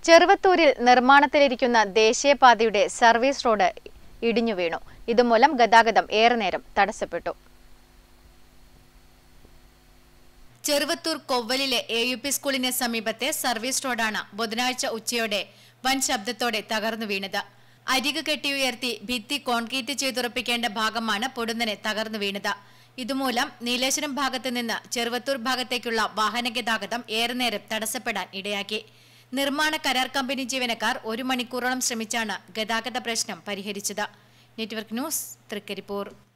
ചെറുവത്തൂരിൽ നിർമ്മാണത്തിലിരിക്കുന്ന ദേശീയപാതയുടെ service road ഇടിഞ്ഞു വീണു ഇതുമൂലം ഗതാഗതം ഏറെ നേരം തടസ്സപ്പെട്ടു ചെറുവത്തൂർ കൊവ്വലിലെ എ യു പി സ്കൂളിന് സമീപത്തെ സർവീസ് റോഡാണ് ബുധനാഴ്ച ഉച്ചയോടെ വൻ ശബ്ദത്തോടെ തകർന്നു വീണത് അരികു കെട്ടിയുയർത്തി ഭിത്തി കോൺക്രീറ്റ് ചെയ്തുറപ്പിക്കേണ്ട ഭാഗമാണ് പൊടുന്നനെ തകർന്നു വീണത് ഇതുമൂലം നീലേശ്വരം ഭാഗത്ത് നിന്ന് ചെറുവത്തൂർ ഭാഗത്തേക്കുള്ള വാഹന ഗതാഗതം ഏറെ നേരം തടസ്സപ്പെടാൻ ഇടയാക്കി നിർമ്മാണ കരാർ കമ്പനി ജീവനക്കാർ ഒരു മണിക്കൂറോളം ശ്രമിച്ചാണ് ഗതാഗത പ്രശ്നം പരിഹരിച്ചത് നെറ്റ്വർക്ക് ന്യൂസ് തൃക്കരിപ്പൂർ